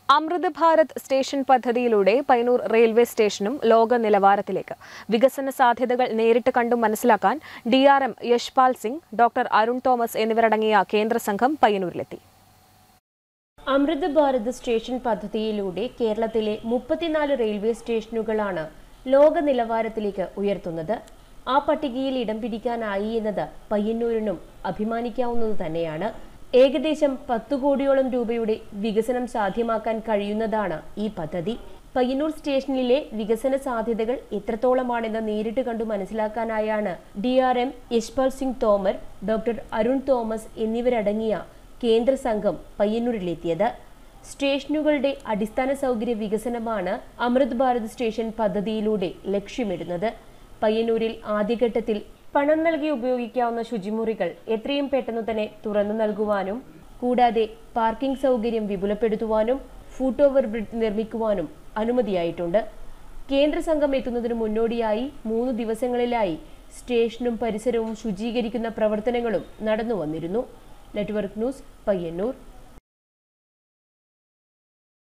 അമൃത് Bharat station പദ്ധതിയിലൂടെ Painur railway സ്റ്റേഷനും ലോക നിലവാരത്തിലേക്ക് വികസന സാധ്യതകൾ നേരിട്ട് കണ്ടു മനസ്സിലാക്കാൻ D R M Yashpal Singh doctor Arun Thomas എന്നിവരടങ്ങിയ കേന്ദ്ര സംഘം പയ്യന്നൂരിലെത്തി അമൃത് ഭാരത് സ്റ്റേഷൻ പദ്ധതിയിലൂടെ കേരളത്തിലെ മുപ്പത്തിനാല് റെയിൽവേ സ്റ്റേഷനുകളാണ് ലോക നിലവാരത്തിലേക്ക് ഉയർത്തുന്നത് ആ പട്ടികയിൽ ഇടം പിടിക്കാനായി എന്നത് പയ്യന്നൂരിനും അഭിമാനിക്കാവുന്നത് തന്നെയാണ് ഏകദേശം പത്തു കോടിയോളം രൂപയുടെ വികസനം സാധ്യമാക്കാൻ കഴിയുന്നതാണ് ഈ പദ്ധതി പയ്യന്നൂർ സ്റ്റേഷനിലെ വികസന സാധ്യതകൾ എത്രത്തോളമാണെന്ന് നേരിട്ട് കണ്ടു മനസ്സിലാക്കാനായാണ് D R M Yashpal Singh Tomar doctor Arun Thomas എന്നിവരടങ്ങിയ കേന്ദ്ര സംഘം പയ്യന്നൂരിലെത്തിയത് സ്റ്റേഷനുകളുടെ അടിസ്ഥാന സൗകര്യ വികസനമാണ് അമൃത് ഭാരത് സ്റ്റേഷൻ പദ്ധതിയിലൂടെ ലക്ഷ്യമിടുന്നത് പയ്യന്നൂരിൽ ആദ്യഘട്ടത്തിൽ പണം നൽകി ഉപയോഗിക്കാവുന്ന ശുചിമുറികൾ എത്രയും പെട്ടെന്ന് തന്നെ തുറന്നു നൽകുവാനും കൂടാതെ പാർക്കിംഗ് സൗകര്യം വിപുലപ്പെടുത്തുവാനും ഫുട് ഓവർ ബ്രിഡ്ജ് നിർമ്മിക്കുവാനും അനുമതിയായിട്ടുണ്ട് കേന്ദ്ര സംഘം എത്തുന്നതിന് മുന്നോടിയായി മൂന്ന് ദിവസങ്ങളിലായി സ്റ്റേഷനും പരിസരവും ശുചീകരിക്കുന്ന പ്രവർത്തനങ്ങളും നടന്നു വന്നിരുന്നു നെറ്റ്വർക്ക് ന്യൂസ് പയ്യന്നൂർ